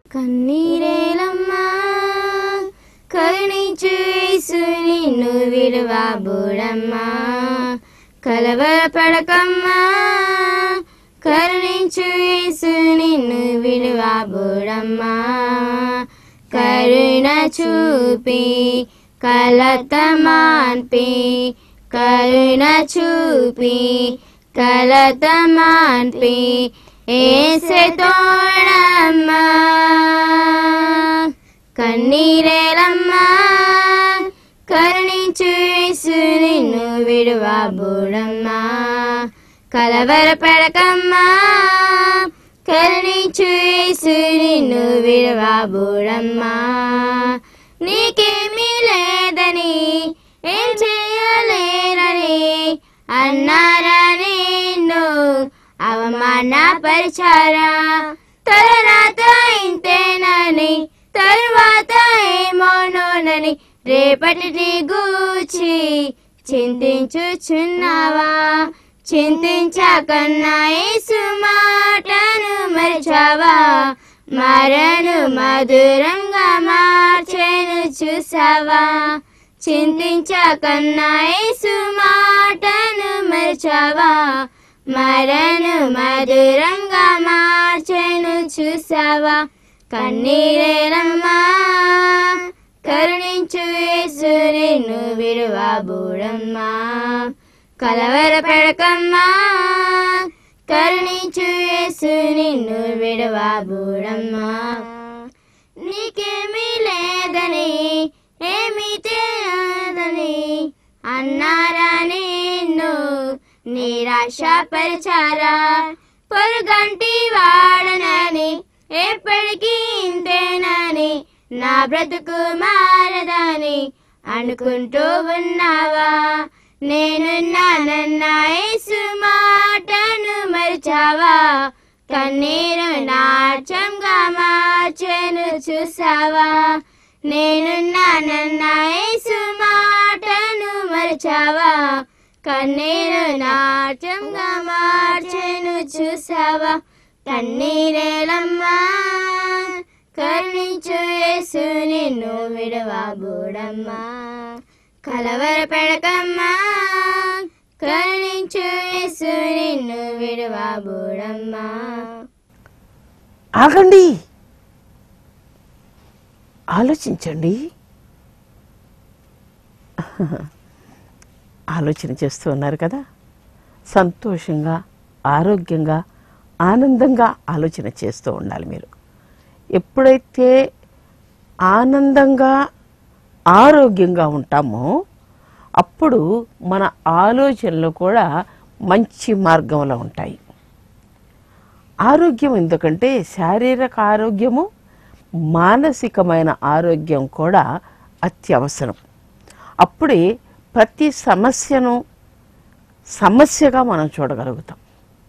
కన్నీరేలమ్మా కరుణించు యేసు నిన్ను విడువబుడమ్మా కలవరపడకమ్మా కరుణించు యేసు నిన్ను విడువబుడమ్మా కరుణ చూపి కలత మాన్పి కరుణ చూపి కలత మాన్పి ఏసే తోడమ్మా కన్నీరేలమ్మా కరుణించు యేసు నిన్ను విడువబుడమ్మా కలవరపడకమ్మా కరుణించు యేసు నిన్ను విడువబుడమ్మా నీకేమీ లేదని ఏం చేయలేరని అన్నారా నిన్ను అవమానపరిచారా తరువాత ఇంతేనని తరువాత ఏమోనోనని రేపటిని గూచి చింతించుచున్నావా చింతించకన్నా యేసు మాటను మరిచావా మరను మధురంగా మార్చెను చూసావా చింతించకన్నా యేసు మాటను మరిచావా మరను మధురంగా మార్చెను చూసావా కన్నీరేనమ్మా కరుణించు యేసు నిన్ను విడువబుడమ్మా కలవరపడకమ్మా కరుణించు యేసు నిన్ను విడువబుడమ్మా నీకేమీ లేదని ఏమీ తెలియదని అన్నారా నిన్ను నిరాశపరిచారా పొరుగంటి వాడనని ఎప్పటికీ ఇంతేనని నా బ్రతుకు మారదని అనుకుంటూ ఉన్నావా నేనున్నానన్న యేసు మాటను మరిచావా కన్నీరు నాట్యంగా మార్చెను చూసావా నేనున్నానన్న యేసు మాటను మరిచావా కన్నీరు నాట్యంగా మార్చెను చూసావా కన్నీరేలమ్మా కరుణించు యేసు నిన్ను విడవబూడమ్మా కలవరపెడకమ్మా కరుణించు యేసు నిన్ను విడవబూడమ్మా ఆగండి ఆలోచించండి ఆలోచన చేస్తూ ఉన్నారు కదా సంతోషంగా ఆరోగ్యంగా ఆనందంగా ఆలోచన చేస్తూ ఉండాలి మీరు ఎప్పుడైతే ఆనందంగా ఆరోగ్యంగా ఉంటామో అప్పుడు మన ఆలోచనలు కూడా మంచి మార్గంలో ఉంటాయి ఆరోగ్యం ఎందుకంటే శారీరక ఆరోగ్యము మానసికమైన ఆరోగ్యం కూడా అత్యవసరం అప్పుడే ప్రతి సమస్యను సమస్యగా మనం చూడగలుగుతాం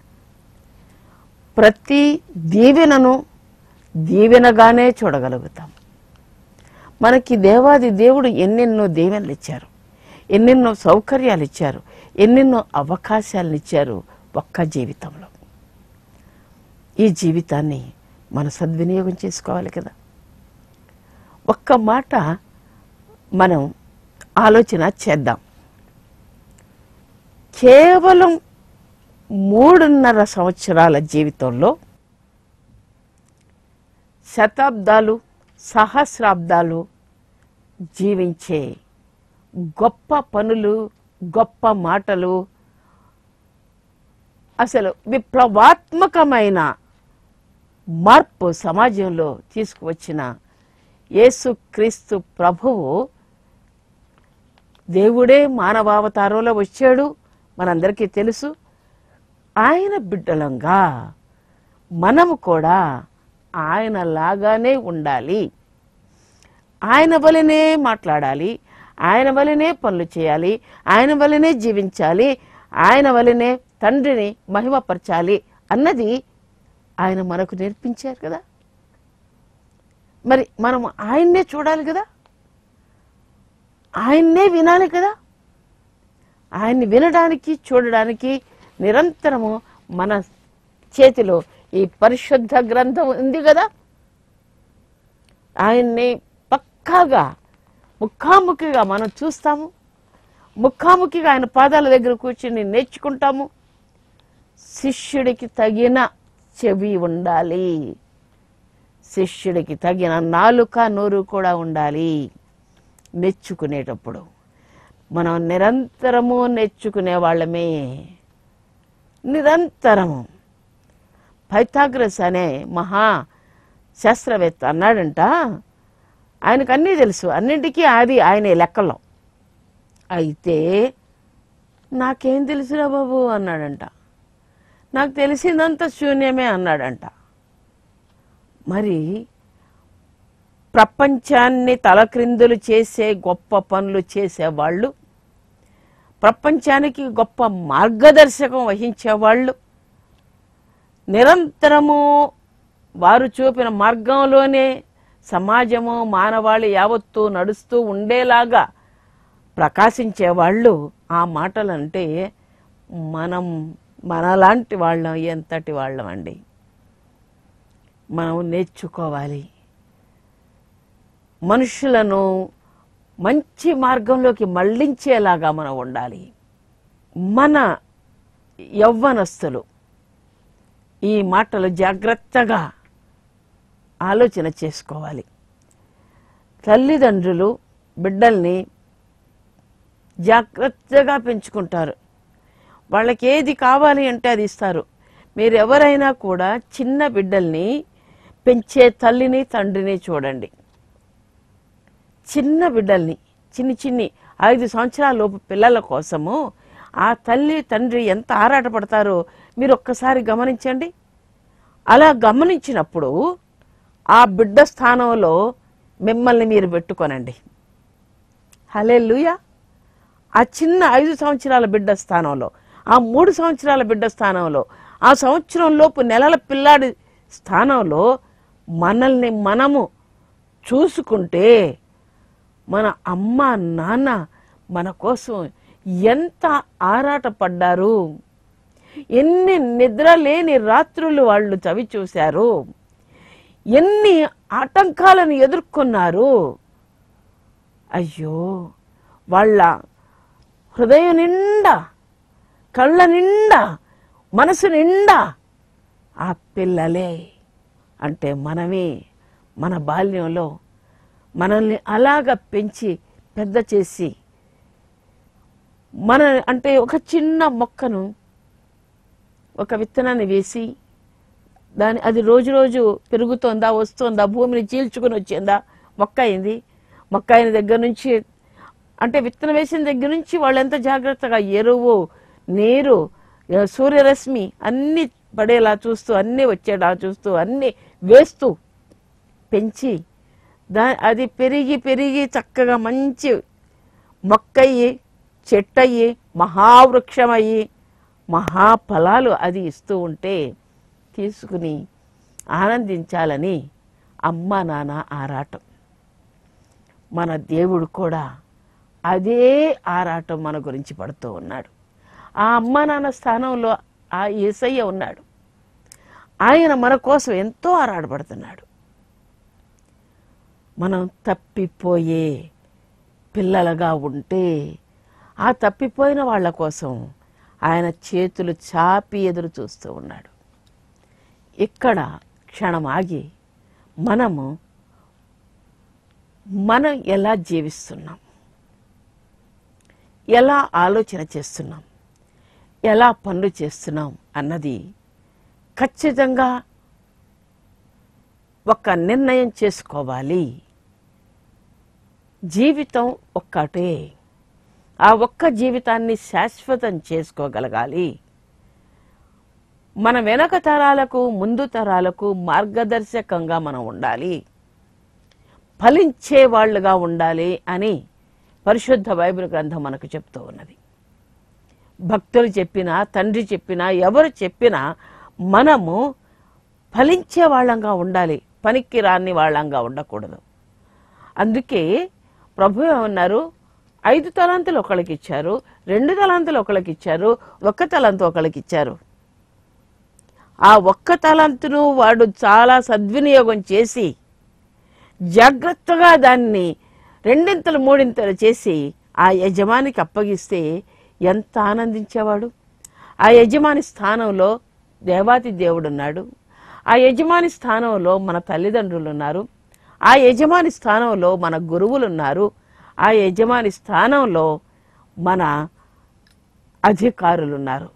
ప్రతి దీవెనను దీవెనగానే చూడగలుగుతాం మనకి దేవాది దేవుడు ఎన్నెన్నో దీవెనలు ఇచ్చారు ఎన్నెన్నో సౌకర్యాలు ఇచ్చారు ఎన్నెన్నో అవకాశాలను ఇచ్చారు ఒక్క జీవితంలో ఈ జీవితాన్ని మనం సద్వినియోగం చేసుకోవాలి కదా ఒక్క మాట మనం ఆలోచన చేద్దాం కేవలం మూడున్నర సంవత్సరాల జీవితంలో శతాబ్దాలు సహస్రాబ్దాలు జీవించే గొప్ప పనులు గొప్ప మాటలు అసలు విప్లవాత్మకమైన మార్పు సమాజంలో తీసుకువచ్చిన యేసుక్రీస్తు ప్రభువు దేవుడే మానవావతారంలో వచ్చాడు మనందరికీ తెలుసు ఆయన బిడ్డలంగా మనము కూడా ఆయన లాగానే ఉండాలి ఆయన వలనే మాట్లాడాలి ఆయన వలనే పనులు చేయాలి ఆయన వలనే జీవించాలి ఆయన వలనే తండ్రిని మహిమపరచాలి అన్నది ఆయన మనకు నేర్పించారు కదా మరి మనం ఆయన్నే చూడాలి కదా ఆయన్నే వినాలి కదా ఆయన్ని వినడానికి చూడడానికి నిరంతరము మన చేతిలో ఈ పరిశుద్ధ గ్రంథం ఉంది కదా ఆయన్ని పక్కాగా ముఖాముఖిగా మనం చూస్తాము ముఖాముఖిగా ఆయన పాదాల దగ్గర కూర్చుని నేర్చుకుంటాము శిష్యుడికి తగిన చెవి ఉండాలి శిష్యుడికి తగిన నాలుక నోరు కూడా ఉండాలి నేర్చుకునేటప్పుడు మనం నిరంతరము నేర్చుకునే వాళ్ళమే నిరంతరము పైథాగ్రస్ అనే మహా శాస్త్రవేత్త అన్నాడంట ఆయనకు అన్నీ తెలుసు అన్నింటికీ అది ఆయనే లెక్కలో అయితే నాకేం తెలుసురా బాబు అన్నాడంట నాకు తెలిసిందంత శూన్యమే అన్నాడంట మరి ప్రపంచాన్ని తలక్రిందులు చేసే గొప్ప పనులు చేసేవాళ్ళు ప్రపంచానికి గొప్ప మార్గదర్శకం వహించేవాళ్ళు నిరంతరము వారు చూపిన మార్గంలోనే సమాజము మానవాళి యావత్తు నడుస్తూ ఉండేలాగా ప్రకాశించేవాళ్ళు ఆ మాటలంటే మనం మనలాంటి వాళ్ళం ఎంతటి వాళ్ళం అండి మనం నేర్చుకోవాలి మనుషులను మంచి మార్గంలోకి మళ్ళించేలాగా మనం ఉండాలి మన యవ్వనస్తులు ఈ మాటలు జాగ్రత్తగా ఆలోచన చేసుకోవాలి తల్లిదండ్రులు బిడ్డల్ని జాగ్రత్తగా పెంచుకుంటారు వాళ్ళకి ఏది కావాలి అంటే అది ఇస్తారు మీరు ఎవరైనా కూడా చిన్న బిడ్డల్ని పెంచే తల్లిని తండ్రిని చూడండి చిన్న బిడ్డల్ని చిన్ని చిన్ని ఐదు సంవత్సరాల లోపు పిల్లల కోసము ఆ తల్లి తండ్రి ఎంత ఆరాటపడతారో మీరు ఒక్కసారి గమనించండి అలా గమనించినప్పుడు ఆ బిడ్డ స్థానంలో మిమ్మల్ని మీరు పెట్టుకోనండి హలే ఆ చిన్న ఐదు సంవత్సరాల బిడ్డ స్థానంలో ఆ మూడు సంవత్సరాల బిడ్డ స్థానంలో ఆ సంవత్సరం లోపు నెలల పిల్లాడి స్థానంలో మనల్ని మనము చూసుకుంటే మన అమ్మ నాన్న మన కోసం ఎంత ఆరాటపడ్డారు ఎన్ని నిద్ర లేని రాత్రులు వాళ్ళు చవి చూశారు ఎన్ని ఆటంకాలను ఎదుర్కొన్నారు అయ్యో వాళ్ళ హృదయం నిండా కళ్ళ నిండా మనసు నిండా ఆ పిల్లలే అంటే మనమే మన బాల్యంలో మనల్ని అలాగ పెంచి పెద్ద చేసి మన అంటే ఒక చిన్న మొక్కను ఒక విత్తనాన్ని వేసి దాని అది రోజు రోజు పెరుగుతోందా వస్తోందా భూమిని చీల్చుకుని వచ్చిందా మొక్క అయింది మొక్క అయిన దగ్గర నుంచి అంటే విత్తనం వేసిన దగ్గర నుంచి వాళ్ళు ఎంత జాగ్రత్తగా ఎరువు నీరు ఆ, సూర్యరశ్మి అన్ని పడేలా చూస్తూ అన్నీ వచ్చేలా చూస్తూ అన్నీ వేస్తూ పెంచి దా అది పెరిగి పెరిగి చక్కగా మంచి మొక్కయ్యి చెట్టయ్యి మహావృక్షమయ్యి మహాఫలాలు అది ఇస్తూ ఉంటే తీసుకుని ఆనందించాలని అమ్మ నాన్న ఆరాటం మన దేవుడు కూడా అదే ఆరాటం మన గురించి పడుతూ ఉన్నాడు ఆ అమ్మ నాన్న స్థానంలో ఆ యేసయ్య ఉన్నాడు ఆయన మన కోసం ఎంతో ఆరాటపడుతున్నాడు మనం తప్పిపోయే పిల్లలుగా ఉంటే ఆ తప్పిపోయిన వాళ్ళ కోసం ఆయన చేతులు చాపి ఎదురు చూస్తూ ఉన్నాడు ఇక్కడ క్షణం ఆగి మనము మనం ఎలా జీవిస్తున్నాం ఎలా ఆలోచన చేస్తున్నాం ఎలా పనులు చేస్తున్నాం అన్నది ఖచ్చితంగా ఒక నిర్ణయం చేసుకోవాలి జీవితం ఒక్కటే ఆ ఒక్క జీవితాన్ని శాశ్వతం చేసుకోగలగాలి మన వెనక తరాలకు ముందు తరాలకు మార్గదర్శకంగా మనం ఉండాలి ఫలించే వాళ్ళుగా ఉండాలి అని పరిశుద్ధ బైబిల్ గ్రంథం మనకు చెప్తూ ఉన్నది భక్తులు చెప్పినా తండ్రి చెప్పినా ఎవరు చెప్పినా మనము ఫలించే వాళ్ళంగా ఉండాలి పనికి రాని వాళ్ళంగా ఉండకూడదు అందుకే ప్రభు ఏమన్నారు ఐదు తలాంతులు ఒకళ్ళకి ఇచ్చారు రెండు తలాంతులు ఒకళ్ళకి ఇచ్చారు ఒక్క తలంతు ఒకళ్ళకి ఇచ్చారు ఆ ఒక్క తలంతును వాడు చాలా సద్వినియోగం చేసి జాగ్రత్తగా దాన్ని రెండింతలు మూడింతలు చేసి ఆ యజమానికి అప్పగిస్తే ఎంత ఆనందించేవాడు ఆ యజమాని స్థానంలో దేవాతి దేవుడున్నాడు ఆ యజమాని స్థానంలో మన తల్లిదండ్రులు ఉన్నారు ఆ యజమాని స్థానంలో మన గురువులు ఉన్నారు ఆ యజమాని స్థానంలో మన అధికారులు ఉన్నారు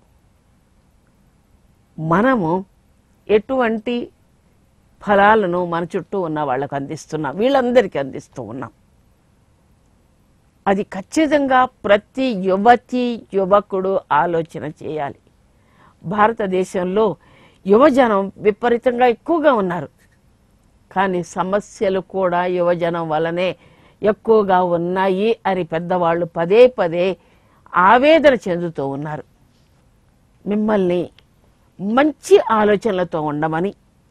మనము ఎటువంటి ఫలాలను మన చుట్టూ ఉన్న వాళ్ళకు అందిస్తున్నాం వీళ్ళందరికీ అందిస్తూ ఉన్నాం అది ఖచ్చితంగా ప్రతి యువతి యువకుడు ఆలోచన చేయాలి భారతదేశంలో యువజనం విపరీతంగా ఎక్కువగా ఉన్నారు కానీ సమస్యలు కూడా యువజనం వల్లనే ఎక్కువగా ఉన్నాయి అని పెద్దవాళ్ళు పదే పదే ఆవేదన చెందుతూ ఉన్నారు మిమ్మల్ని మంచి ఆలోచనలతో ఉండమని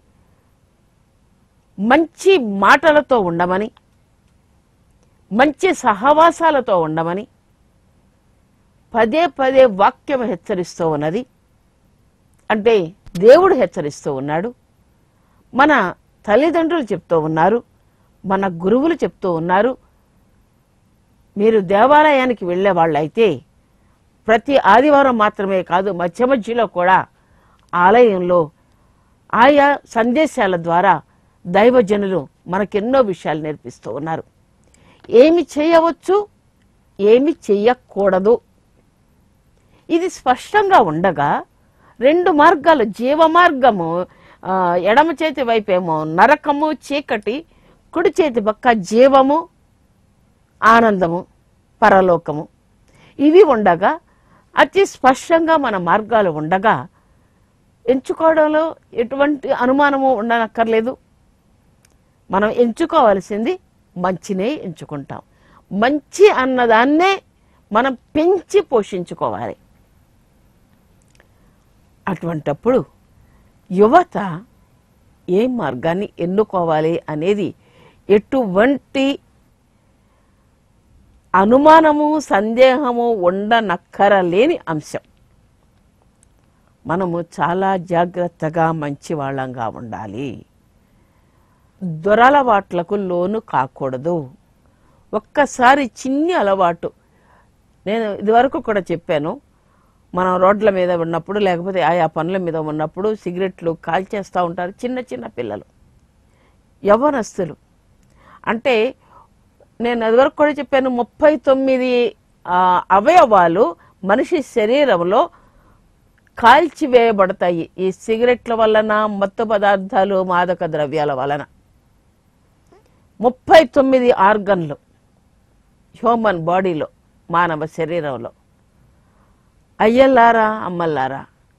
మంచి మాటలతో ఉండమని మంచి సహవాసాలతో ఉండమని పదే పదే వాక్యం హెచ్చరిస్తూ ఉన్నది అంటే దేవుడు హెచ్చరిస్తూ ఉన్నాడు మన తల్లిదండ్రులు చెప్తూ ఉన్నారు మన గురువులు చెప్తూ ఉన్నారు మీరు దేవాలయానికి వెళ్ళే వాళ్ళైతే ప్రతి ఆదివారం మాత్రమే కాదు మధ్య మధ్యలో కూడా ఆలయంలో ఆయా సందేశాల ద్వారా దైవజనులు మనకెన్నో విషయాలు నేర్పిస్తూ ఉన్నారు ఏమి చేయవచ్చు ఏమి చెయ్యకూడదు ఇది స్పష్టంగా ఉండగా రెండు మార్గాలు జీవ మార్గము ఆ, ఎడమ చేతి వైపేమో నరకము చీకటి కుడి చేతి పక్క జీవము ఆనందము పరలోకము ఇవి ఉండగా అతి స్పష్టంగా మన మార్గాలు ఉండగా ఎంచుకోవడంలో ఎటువంటి అనుమానము ఉండనక్కర్లేదు మనం ఎంచుకోవాల్సింది మంచినే ఎంచుకుంటాం మంచి అన్నదాన్నే మనం పెంచి పోషించుకోవాలి అటువంటప్పుడు యువత ఏ మార్గాన్ని ఎన్నుకోవాలి అనేది ఎటువంటి అనుమానము సందేహము ఉండనక్కరలేని అంశం మనము చాలా జాగ్రత్తగా మంచి వాళ్ళంగా ఉండాలి దురలవాట్లకు లోను కాకూడదు ఒక్కసారి చిన్ని అలవాటు నేను ఇదివరకు కూడా చెప్పాను మనం రోడ్ల మీద ఉన్నప్పుడు లేకపోతే ఆయా పనుల మీద ఉన్నప్పుడు సిగరెట్లు కాల్చేస్తూ ఉంటారు చిన్న చిన్న పిల్లలు యవ్వనస్తులు అంటే నేను అదివరకు కూడా చెప్పాను ముప్పై తొమ్మిది ఆ, అవయవాలు మనిషి శరీరంలో కాల్చివేయబడతాయి ఈ సిగరెట్ల వలన మత్తు పదార్థాలు మాదక ద్రవ్యాల వలన ముప్పై తొమ్మిది ఆర్గన్లు హ్యూమన్ బాడీలో మానవ శరీరంలో అయ్యల్లారా అమ్మల్లారా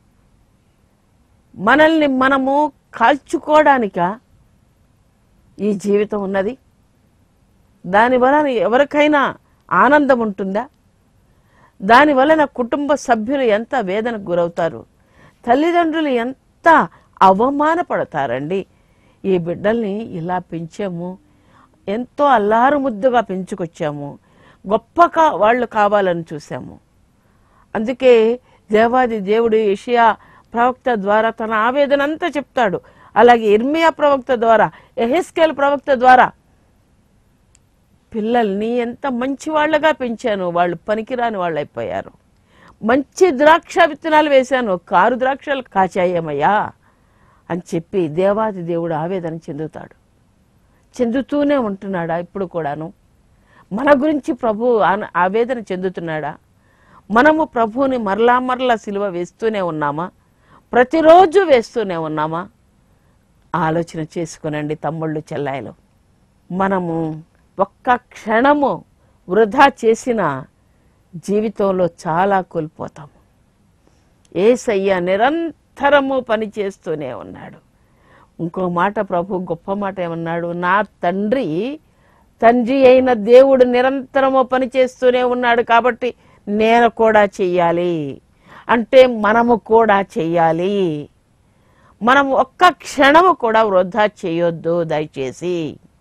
మనల్ని మనము కాల్చుకోవడానిక ఈ జీవితం ఉన్నది దాని వలన ఎవరికైనా ఆనందం ఉంటుందా దాని వలన కుటుంబ సభ్యులు ఎంత వేదనకు గురవుతారు తల్లిదండ్రులు ఎంత అవమానపడతారండి ఈ బిడ్డల్ని ఇలా పెంచాము ఎంతో అల్లారు ముద్దుగా పెంచుకొచ్చాము గొప్ప కా వాళ్ళు కావాలని చూసాము అందుకే దేవాది దేవుడు ఏషియా ప్రవక్త ద్వారా తన ఆవేదన అంతా చెప్తాడు అలాగే ఇర్మియా ప్రవక్త ద్వారా ఎహెస్కేల్ ప్రవక్త ద్వారా పిల్లల్ని ఎంత మంచి వాళ్ళగా పెంచాను వాళ్ళు పనికిరాని వాళ్ళు అయిపోయారు మంచి ద్రాక్ష విత్తనాలు వేశాను కారు ద్రాక్షలు కాచాయమయ్యా అని చెప్పి దేవాది దేవుడు ఆవేదన చెందుతాడు చెందుతూనే ఉంటున్నాడా ఇప్పుడు కూడాను మన గురించి ప్రభు ఆన- ఆవేదన చెందుతున్నాడా మనము ప్రభువుని మరలా మరలా సిలువ వేస్తూనే ఉన్నామా ప్రతిరోజు వేస్తూనే ఉన్నామా ఆలోచన చేసుకునండి తమ్ముళ్ళు చెల్లాయిలు మనము ఒక్క క్షణము వృధా చేసిన జీవితంలో చాలా కోల్పోతాము ఏసయ్య నిరంతరము పని చేస్తూనే ఉన్నాడు ఇంకో మాట ప్రభు గొప్ప మాట ఏమన్నాడు నా తండ్రి తండ్రి అయిన దేవుడు నిరంతరము పని చేస్తూనే ఉన్నాడు కాబట్టి నేను కూడా చెయ్యాలి అంటే మనము కూడా చెయ్యాలి మనం ఒక్క క్షణము కూడా వృధా చేయొద్దు దయచేసి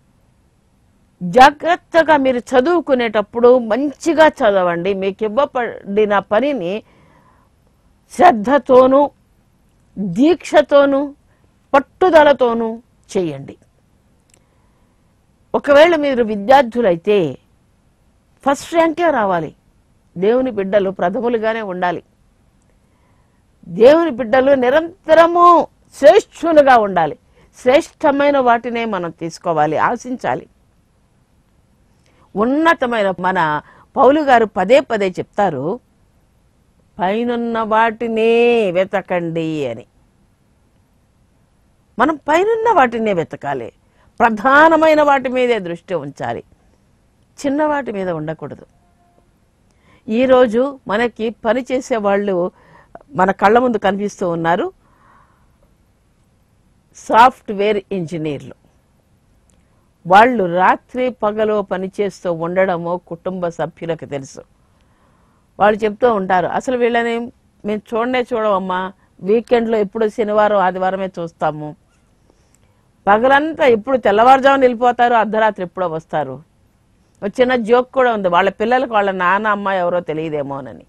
జాగ్రత్తగా మీరు చదువుకునేటప్పుడు మంచిగా చదవండి మీకు ఇవ్వబడిన పనిని శ్రద్ధతోనూ దీక్షతోనూ పట్టుదలతోనూ చేయండి ఒకవేళ మీరు విద్యార్థులైతే ఫస్ట్ ర్యాంకే రావాలి దేవుని బిడ్డలు ప్రథములుగానే ఉండాలి దేవుని బిడ్డలు నిరంతరము శ్రేష్ఠులుగా ఉండాలి శ్రేష్టమైన వాటినే మనం తీసుకోవాలి ఆశించాలి ఉన్నతమైన మన పౌలు గారు పదే పదే చెప్తారు పైనున్న వాటినే వెతకండి అని మనం పైనున్న వాటినే వెతకాలి ప్రధానమైన వాటి మీదే దృష్టి ఉంచాలి చిన్న వాటి మీద ఉండకూడదు ఈరోజు మనకి పని చేసే వాళ్ళు మన కళ్ళ ముందు కనిపిస్తూ ఉన్నారు సాఫ్ట్వేర్ ఇంజనీర్లు వాళ్ళు రాత్రి పగలు పనిచేస్తూ ఉండడము కుటుంబ సభ్యులకు తెలుసు వాళ్ళు చెప్తూ ఉంటారు అసలు వీళ్ళని మేము చూడనే చూడమమ్మా వీకెండ్లో ఎప్పుడు శనివారం ఆదివారమే చూస్తాము పగలంతా ఎప్పుడు తెల్లవారుజామున వెళ్ళిపోతారు అర్ధరాత్రి ఎప్పుడో వస్తారు ఒక చిన్న జోక్ కూడా ఉంది వాళ్ళ పిల్లలకు వాళ్ళ నాన్న అమ్మ ఎవరో తెలియదేమోనని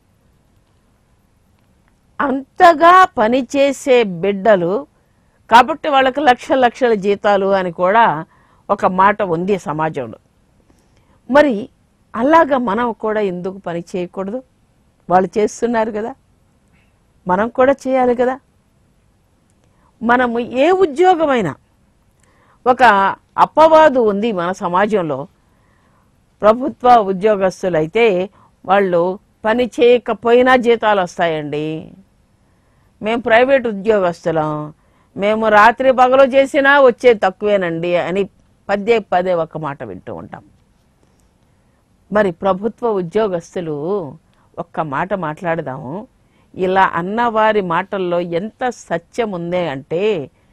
అంతగా పనిచేసే బిడ్డలు కాబట్టి వాళ్ళకి లక్షల లక్షల జీతాలు అని కూడా ఒక మాట ఉంది సమాజంలో మరి అలాగా మనం కూడా ఎందుకు పని చేయకూడదు వాళ్ళు చేస్తున్నారు కదా మనం కూడా చేయాలి కదా మనము ఏ ఉద్యోగమైనా ఒక అపవాదు ఉంది మన సమాజంలో ప్రభుత్వ ఉద్యోగస్తులైతే వాళ్ళు పని చేయకపోయినా జీతాలు వస్తాయండి మేము ప్రైవేట్ ఉద్యోగస్తులం మేము రాత్రి పగలు చేసినా వచ్చే తక్కువేనండి అని పదే పదే ఒక మాట వింటూ ఉంటాం మరి ప్రభుత్వ ఉద్యోగస్తులు ఒక్క మాట మాట్లాడదాము ఇలా అన్నవారి మాటల్లో ఎంత సత్యం ఉంది అంటే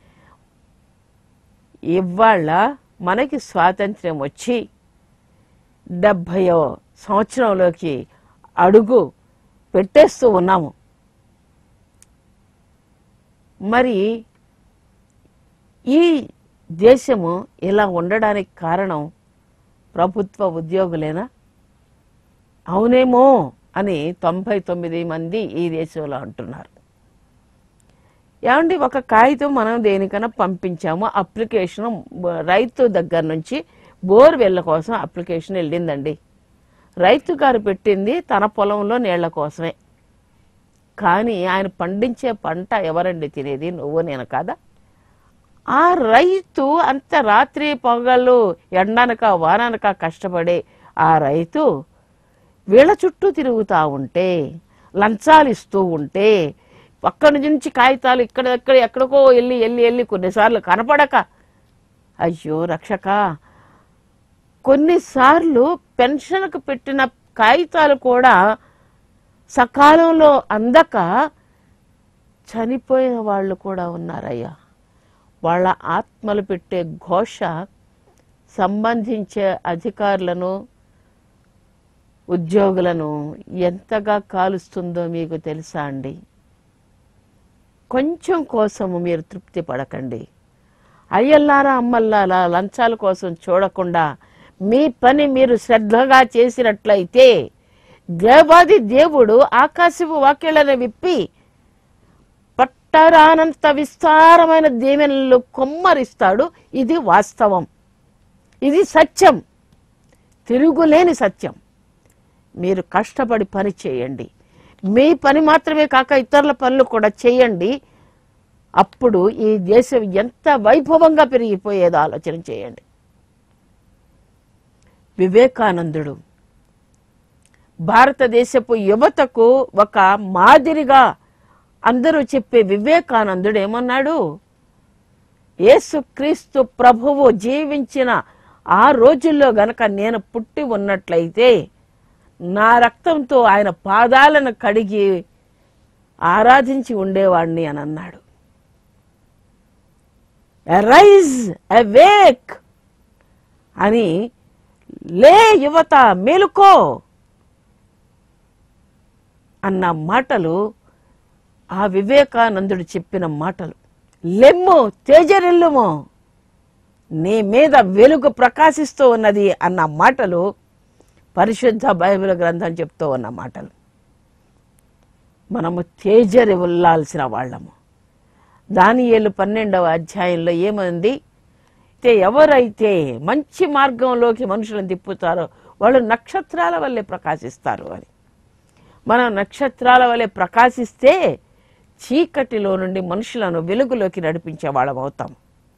ఇవాళ మనకి స్వాతంత్ర్యం వచ్చి డెబ్భయో సంవత్సరంలోకి అడుగు పెట్టేస్తూ ఉన్నాము మరి ఈ దేశము ఇలా ఉండడానికి కారణం ప్రభుత్వ ఉద్యోగులేనా అవునేమో అని తొంభై తొమ్మిది మంది ఈ దేశంలో అంటున్నారు ఏమండి ఒక కాగితం మనం దేనికైనా పంపించాము అప్లికేషన్ రైతు దగ్గర నుంచి బోర్వెళ్ళ కోసం అప్లికేషన్ వెళ్ళిందండి రైతు గారు పెట్టింది తన పొలంలో నీళ్ల కోసమే కానీ ఆయన పండించే పంట ఎవరండి తినేది నువ్వు నేను కాదా ఆ రైతు అంత రాత్రి పగలు ఎండనక వాననక కష్టపడే ఆ రైతు వీళ్ళ చుట్టూ తిరుగుతూ ఉంటే లంచాలు ఇస్తూ ఉంటే అక్కడి నుంచి కాగితాలు ఇక్కడ ఎక్కడ ఎక్కడికో వెళ్ళి వెళ్ళి వెళ్ళి కొన్నిసార్లు కనపడక అయ్యో రక్షక కొన్నిసార్లు పెన్షన్కు పెట్టిన కాగితాలు కూడా సకాలంలో అందక చనిపోయిన వాళ్ళు కూడా ఉన్నారయ్యా వాళ్ళ ఆత్మలు పెట్టే ఘోష సంబంధించే అధికారులను ఉద్యోగులను ఎంతగా కాలుస్తుందో మీకు తెలుసా అండి కొంచెం కోసము మీరు తృప్తి పడకండి అయ్యల్లారా అమ్మల్లారా లంచాల కోసం చూడకుండా మీ పని మీరు శ్రద్ధగా చేసినట్లయితే దేవాది దేవుడు ఆకాశపు వాక్యాలను విప్పి పట్టరానంత విస్తారమైన దీవెనలు కొమ్మరిస్తాడు ఇది వాస్తవం ఇది సత్యం తిరుగులేని సత్యం మీరు కష్టపడి పని చేయండి మీ పని మాత్రమే కాక ఇతరుల పనులు కూడా చేయండి అప్పుడు ఈ దేశం ఎంత వైభవంగా పెరిగిపోయేదో ఆలోచన చేయండి వివేకానందుడు భారతదేశపు యువతకు ఒక మాదిరిగా అందరూ చెప్పే వివేకానందుడు ఏమన్నాడు యేసుక్రీస్తు ప్రభువు జీవించిన ఆ రోజుల్లో గనక నేను పుట్టి ఉన్నట్లయితే నా రక్తంతో ఆయన పాదాలను కడిగి ఆరాధించి ఉండేవాడిని అని అన్నాడు రైజ్ అవేక్ అని లే యువత మేలుకో అన్న మాటలు ఆ వివేకానందుడు చెప్పిన మాటలు లెమ్ము తేజరిల్లుము నీ మీద వెలుగు ప్రకాశిస్తూ ఉన్నది అన్న మాటలు పరిశుద్ధ బైబిల్ గ్రంథం చెప్తూ ఉన్న మాటలు మనము తేజరిల్లాల్సిన వాళ్ళము దానియేలు పన్నెండవ అధ్యాయంలో ఏమంది అయితే ఎవరైతే మంచి మార్గంలోకి మనుషులను తిప్పుతారో వాళ్ళు నక్షత్రాల వల్లే ప్రకాశిస్తారు అని మనం నక్షత్రాల వల్లే ప్రకాశిస్తే చీకటిలో నుండి మనుషులను వెలుగులోకి నడిపించే వాళ్ళం అవుతాం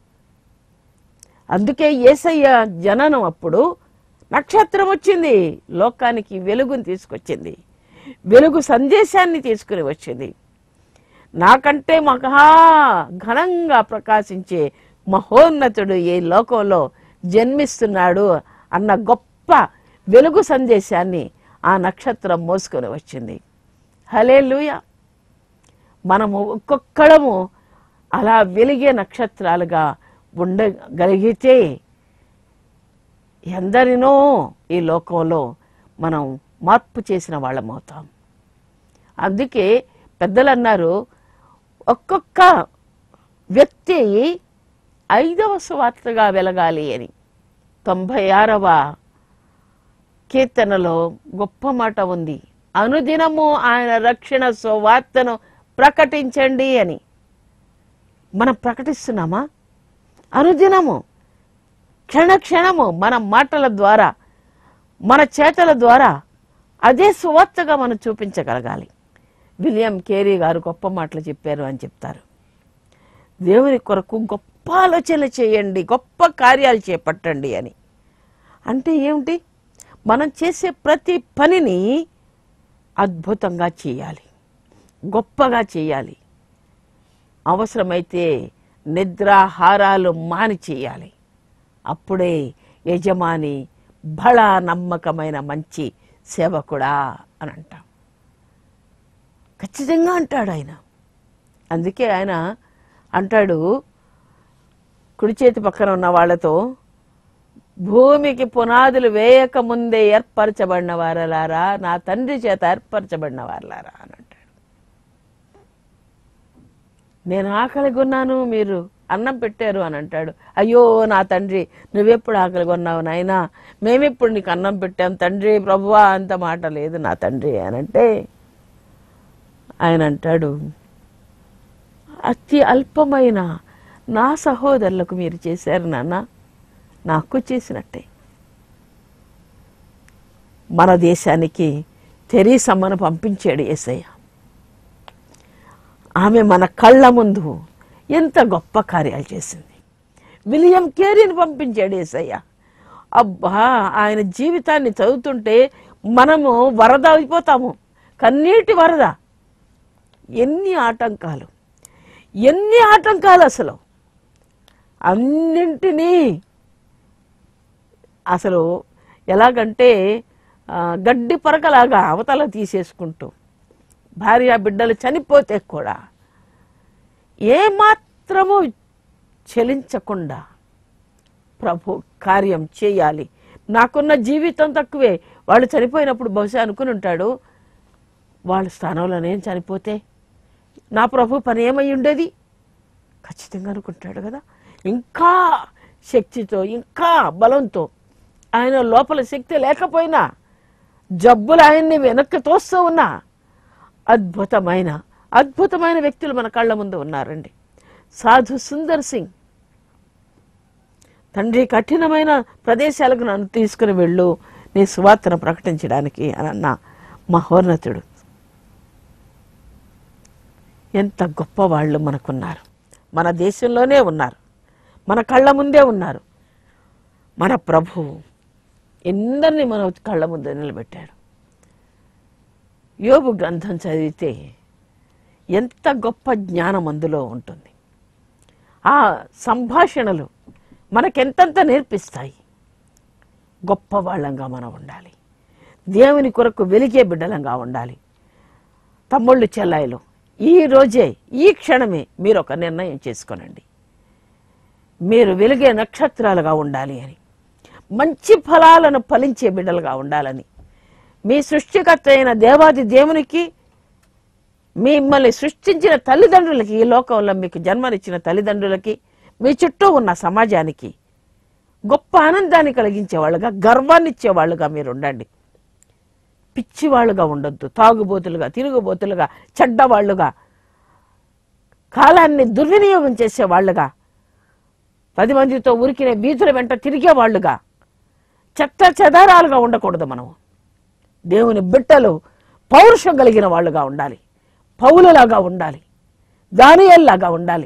అందుకే ఏసయ్య జననం అప్పుడు నక్షత్రం వచ్చింది లోకానికి వెలుగుని తీసుకొచ్చింది వెలుగు సందేశాన్ని తీసుకుని వచ్చింది నాకంటే మహా ఘనంగా ప్రకాశించే మహోన్నతుడు ఈ లోకంలో జన్మిస్తున్నాడు అన్న గొప్ప వెలుగు సందేశాన్ని ఆ నక్షత్రం మోసుకొని వచ్చింది హలే మనము ఒక్కొక్కడము అలా వెలిగే నక్షత్రాలుగా ఉండగలిగితే ఎందరినో ఈ లోకంలో మనం మార్పు చేసిన వాళ్ళం అవుతాం అందుకే పెద్దలు అన్నారు ఒక్కొక్క వ్యక్తి ఐదవ సువార్తగా వెలగాలి అని తొంభై ఆరవ కీర్తనలో గొప్ప మాట ఉంది అనుదినము ఆయన రక్షణ సువార్తను ప్రకటించండి అని మనం ప్రకటిస్తున్నామా అనుదినము క్షణ క్షణము మన మాటల ద్వారా మన చేతల ద్వారా అదే సువార్తగా మనం చూపించగలగాలి విలియం కేరీ గారు గొప్ప మాటలు చెప్పారు అని చెప్తారు దేవుని కొరకు గొప్ప ఆలోచన చేయండి గొప్ప కార్యాలు చేపట్టండి అని అంటే ఏమిటి మనం చేసే ప్రతి పనిని అద్భుతంగా చేయాలి గొప్పగా చేయాలి అవసరమైతే నిద్రాహారాలు మాని చేయాలి అప్పుడే యజమాని బళ నమ్మకమైన మంచి సేవకుడా అని అంటాం ఖచ్చితంగా అంటాడు ఆయన అందుకే ఆయన అంటాడు కుడి చేతి పక్కన ఉన్న వాళ్ళతో భూమికి పునాదులు వేయక ముందే ఏర్పరచబడిన వారలారా నా తండ్రి చేత ఏర్పరచబడిన వారలారా అని అంటాడు నేను ఆకలి కొన్నాను మీరు అన్నం పెట్టారు అని అంటాడు అయ్యో నా తండ్రి నువ్వెప్పుడు ఆకలి కొన్నావు నాయనా మేమెప్పుడు నీకు అన్నం పెట్టాం తండ్రి ప్రభువా అంత మాట లేదు నా తండ్రి అని అంటే ఆయన అంటాడు అతి అల్పమైన నా సహోదరులకు మీరు చేశారు నాన్న నాకు చేసినట్టే మన దేశానికి తెరీసమ్మను పంపించాడు యేసయ్య ఆమె మన కళ్ళ ముందు ఎంత గొప్ప కార్యాలు చేసింది విలియం కేరీని పంపించాడు యేసయ్య అబ్బా ఆయన జీవితాన్ని చదువుతుంటే మనము వరద అయిపోతాము కన్నీటి వరద ఎన్ని ఆటంకాలు ఎన్ని ఆటంకాలు అసలు అన్నింటినీ అసలు ఎలాగంటే ఆ, గడ్డి పరకలాగా అవతల తీసేసుకుంటూ భార్య బిడ్డలు చనిపోతే కూడా ఏమాత్రము చలించకుండా ప్రభు కార్యం చేయాలి నాకున్న జీవితం తక్కువే వాళ్ళు చనిపోయినప్పుడు బహుశా అనుకుని ఉంటాడు వాళ్ళ స్థానంలో నేను చనిపోతే నా ప్రభు పని ఏమై ఉండేది ఖచ్చితంగా అనుకుంటాడు కదా ఇంకా శక్తితో ఇంకా బలంతో ఆయన లోపల శక్తి లేకపోయినా జబ్బులు ఆయన్ని వెనక్కి తోస్తూ ఉన్నా అద్భుతమైన అద్భుతమైన వ్యక్తులు మన కళ్ళ ముందు ఉన్నారండి సాధు సుందర్ సింగ్ తండ్రి కఠినమైన ప్రదేశాలకు నన్ను తీసుకుని వెళ్ళు నీ సువార్తను ప్రకటించడానికి అని అన్న మహోన్నతుడు ఎంత గొప్ప వాళ్ళు మనకున్నారు మన దేశంలోనే ఉన్నారు మన కళ్ళ ముందే ఉన్నారు మన ప్రభువు ఎందరిని మన కళ్ళ ముందే నిలబెట్టాడు యోబు గ్రంథం చదివితే ఎంత గొప్ప జ్ఞానం అందులో ఉంటుంది ఆ సంభాషణలు మనకెంతంత నేర్పిస్తాయి గొప్ప వాళ్ళంగా మనం ఉండాలి దేవుని కొరకు వెలిగే బిడ్డలంగా ఉండాలి తమ్ముళ్ళు చెల్లాయిలు ఈ రోజే ఈ క్షణమే మీరు ఒక నిర్ణయం చేసుకోనండి మీరు వెలిగే నక్షత్రాలుగా ఉండాలి అని మంచి ఫలాలను ఫలించే బిడ్డలుగా ఉండాలని మీ సృష్టికర్త అయిన దేవాది దేవునికి మిమ్మల్ని సృష్టించిన తల్లిదండ్రులకి ఈ లోకంలో మీకు జన్మనిచ్చిన తల్లిదండ్రులకి మీ చుట్టూ ఉన్న సమాజానికి గొప్ప ఆనందాన్ని కలిగించే వాళ్ళుగా గర్వాన్ని ఇచ్చేవాళ్ళుగా మీరు ఉండండి పిచ్చివాళ్ళుగా ఉండొద్దు తాగుబోతులుగా తిరుగుబోతులుగా చెడ్డవాళ్ళుగా కాలాన్ని దుర్వినియోగం చేసేవాళ్ళుగా పది మందితో ఉరికిన వీధుల వెంట తిరిగేవాళ్ళుగా చెత్త చెదారాలుగా ఉండకూడదు మనం దేవుని బిడ్డలు పౌరుషం కలిగిన వాళ్ళుగా ఉండాలి పౌలులాగా ఉండాలి దానియల్లాగా ఉండాలి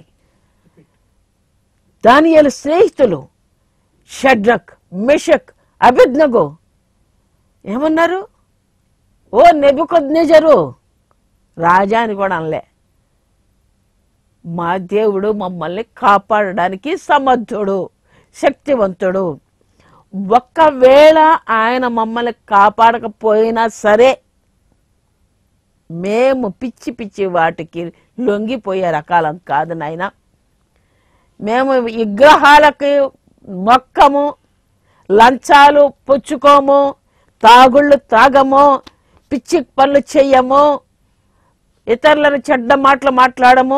దానియలు స్నేహితులు షడ్రక్ మిషక్ అభిజ్ఞగో ఏమన్నారు ఓ నెబుకొద్నెజరు రాజా అని కూడా అనలే మా దేవుడు మమ్మల్ని కాపాడడానికి సమర్థుడు శక్తివంతుడు ఒక్కవేళ ఆయన మమ్మల్ని కాపాడకపోయినా సరే మేము పిచ్చి పిచ్చి వాటికి లొంగిపోయే రకాలం కాదు నాయన మేము విగ్రహాలకి మొక్కము లంచాలు పుచ్చుకోము తాగుళ్ళు తాగము పిచ్చి పనులు చెయ్యము ఇతరులను చెడ్డ మాటలు మాట్లాడము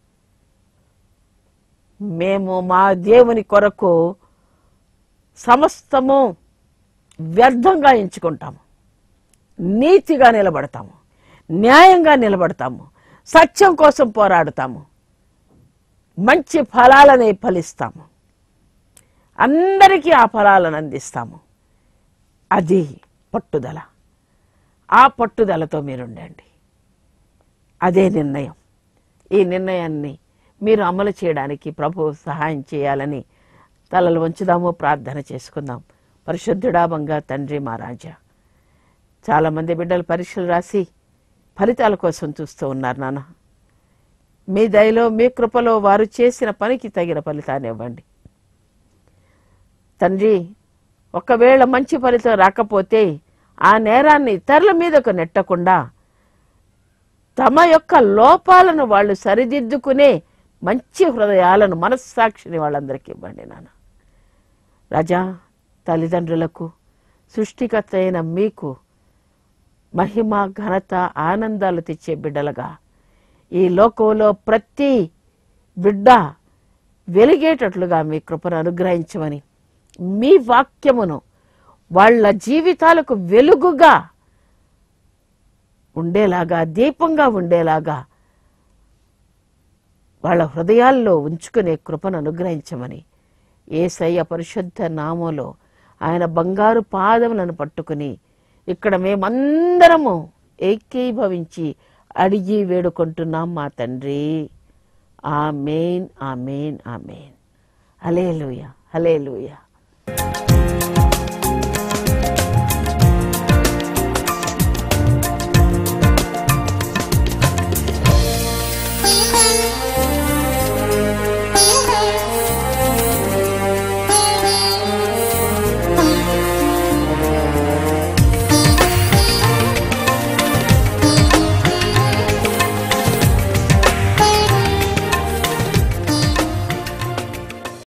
మేము మా దేవుని కొరకు సమస్తము వ్యర్థంగా ఎంచుకుంటాము నీతిగా నిలబడతాము న్యాయంగా నిలబడతాము సత్యం కోసం పోరాడుతాము మంచి ఫలాలని ఫలిస్తాము అందరికీ ఆ ఫలాలను అందిస్తాము అది పట్టుదల ఆ పట్టుదలతో మీరుండండి అదే నిర్ణయం ఈ నిర్ణయాన్ని మీరు అమలు చేయడానికి ప్రభు సహాయం చేయాలని తలలు వంచుదాము ప్రార్థన చేసుకుందాం పరిశుద్ధుడా బంగా తండ్రి మా రాజా చాలామంది బిడ్డలు పరీక్షలు రాసి ఫలితాల కోసం చూస్తూ ఉన్నారు నాన్న మీ దయలో మీ కృపలో వారు చేసిన పనికి తగిన ఫలితాన్ని ఇవ్వండి తండ్రి ఒకవేళ మంచి ఫలితం రాకపోతే ఆ నేరాన్ని ఇతరుల మీదకు నెట్టకుండా తమ యొక్క లోపాలను వాళ్ళు సరిదిద్దుకునే మంచి హృదయాలను మనస్సాక్షిని వాళ్ళందరికీ ఇవ్వండి నాన్న రాజా తల్లిదండ్రులకు సృష్టికర్త అయిన మీకు మహిమ ఘనత ఆనందాలు తెచ్చే బిడ్డలుగా ఈ లోకంలో ప్రతి బిడ్డ వెలిగేటట్లుగా మీ కృపను అనుగ్రహించమని మీ వాక్యమును వాళ్ళ జీవితాలకు వెలుగుగా ఉండేలాగా దీపంగా ఉండేలాగా వాళ్ళ హృదయాల్లో ఉంచుకునే కృపను అనుగ్రహించమని ఏసయ్య పరిశుద్ధ నామంలో ఆయన బంగారు పాదములను పట్టుకుని ఇక్కడ మేమందరము ఏకీభవించి అడిగి వేడుకుంటున్నాం మా తండ్రి ఆ మెయిన్ ఆ మెయిన్ ఆ మెయిన్ హలేలుయ హలేలుయ